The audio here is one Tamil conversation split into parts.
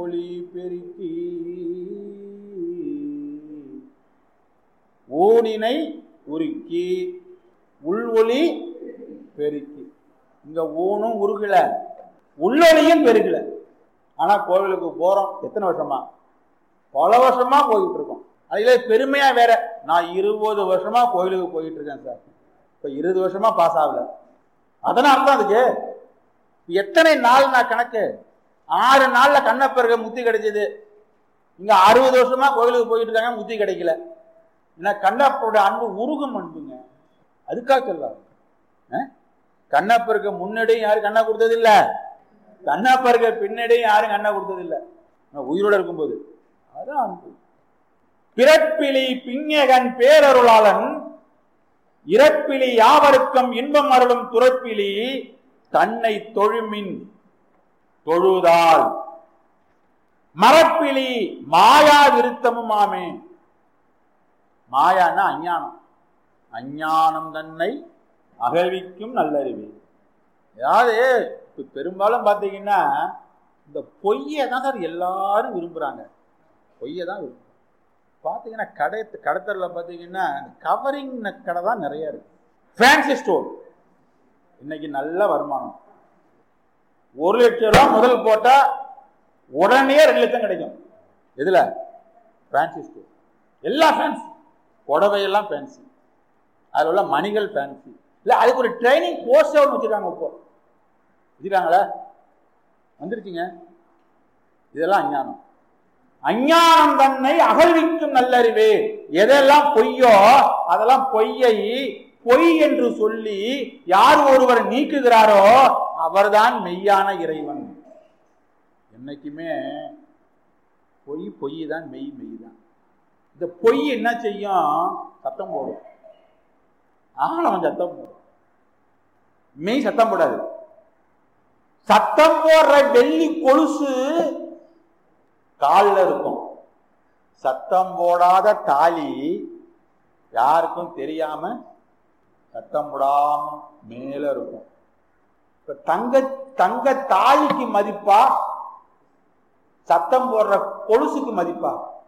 ஒளி பெருக்கி ஊனினை உருக்கி உள் ஒளி பெருக்கி இங்க ஊனும் உருகல உள்ளொலியும் பெருகல ஆனா கோவிலுக்கு போறோம் எத்தனை வருஷமா பல வருஷமா போயிட்டு இருக்கோம் அதுல பெருமையா வேற நான் இருபது வருஷமா கோயிலுக்கு போயிட்டு இருக்கேன் சார் இப்ப இருபது வருஷமா பாஸ் ஆகல அதனால தான் அதுக்கு எத்தனை நாள் நான் கணக்கு ஆறு நாள்ல கண்ணப்பருக முத்தி கிடைச்சது இங்க அறுபது வருஷமா கோயிலுக்கு போயிட்டு இருக்காங்க முத்தி கிடைக்கல ஏன்னா கண்ணப்பரோட அன்பு உருகும் அன்புங்க அதுக்காக சொல்லாது கண்ணப்பருக்கு முன்னாடியும் யாரும் கண்ணா கொடுத்தது இல்ல கண்ணப்பருக்கு பின்னாடியும் யாரும் கண்ணா கொடுத்தது இல்ல உயிரோட இருக்கும்போது அதான் அன்பு பிறப்பிலி பிஞகன் பேரருளாளன் இறப்பிலி யாவருக்கும் இன்பம் அருளும் துறப்பிலி தன்னை தொழுமின் தொழுதால் மரப்பிலி மாயா விருத்தமுமாமே மாயான்னா அஞ்ஞானம் அஞ்ஞானம் தன்னை அகழ்விக்கும் நல்லறிவு அதாவது இப்ப பெரும்பாலும் பார்த்தீங்கன்னா இந்த பொய்யை தான் சார் எல்லாரும் விரும்புறாங்க பொய்யை தான் விரும்புறாங்க பார்த்தீங்கன்னா கடை கடத்தரில் பார்த்தீங்கன்னா கவரிங் கடை தான் நிறைய இருக்கு ஃபேன்சி ஸ்டோர் இன்னைக்கு நல்ல வருமானம் ஒரு லட்சம் ரூபா முதல் போட்டா உடனே ரெண்டு லட்சம் கிடைக்கும் எதுல ஃபேன்சி ஸ்டோர் எல்லா ஃபேன்சி புடவையெல்லாம் ஃபேன்சி அதில் உள்ள மணிகள் ஃபேன்சி இல்லை அதுக்கு ஒரு ட்ரைனிங் கோர்ஸே ஒன்று வச்சுருக்காங்க இப்போ வச்சுருக்காங்களா வந்துருச்சுங்க இதெல்லாம் அஞ்ஞானம் அஞ்ஞானம் தன்னை அகழ்விக்கும் நல்லறிவே எதெல்லாம் பொய்யோ அதெல்லாம் பொய்யை பொய் என்று சொல்லி யார் ஒருவர் நீக்குகிறாரோ அவர்தான் மெய்யான இறைவன் என்னைக்குமே பொய் பொய் தான் மெய் மெய் தான் இந்த பொய் என்ன செய்யும் சத்தம் போடும் ஆழம் சத்தம் போடும் மெய் சத்தம் போடாது சத்தம் போடுற வெள்ளி கொலுசு காலில் இருக்கும் சத்தம் போடாத தாலி யாருக்கும் தெரியாம சத்தம் போடாம மேல இருக்கும் இப்ப தங்க தங்க தாலிக்கு மதிப்பா சத்தம் போடுற கொலுசுக்கு மதிப்பா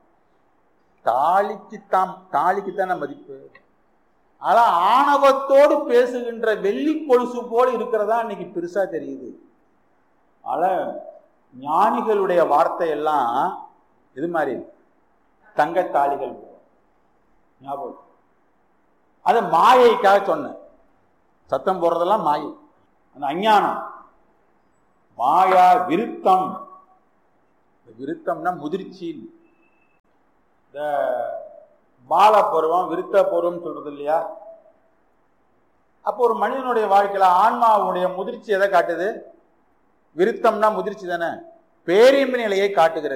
தாலிக்கு தான் தாலிக்கு தானே மதிப்பு ஆனா ஆணவத்தோடு பேசுகின்ற வெள்ளி கொலுசு போல இருக்கிறதா இன்னைக்கு பெருசா தெரியுது ஆனா ஞானிகளுடைய வார்த்தை எல்லாம் இது மாதிரி தங்கத்தாளிகள் ஞாபகம் அது மாயைக்காக சொன்னேன் சத்தம் போடுறதெல்லாம் மாயை அந்த அஞ்ஞானம் மாயா விருத்தம் விருத்தம்னா முதிர்ச்சி இந்த பால பருவம் விருத்த பருவம் சொல்றது இல்லையா அப்போ ஒரு மனிதனுடைய வாழ்க்கையில ஆன்மாவுடைய முதிர்ச்சி எதை காட்டுது விருத்தம்னா முதிர்ச்சி தானே பேரின்பு நிலையை காட்டுகிறது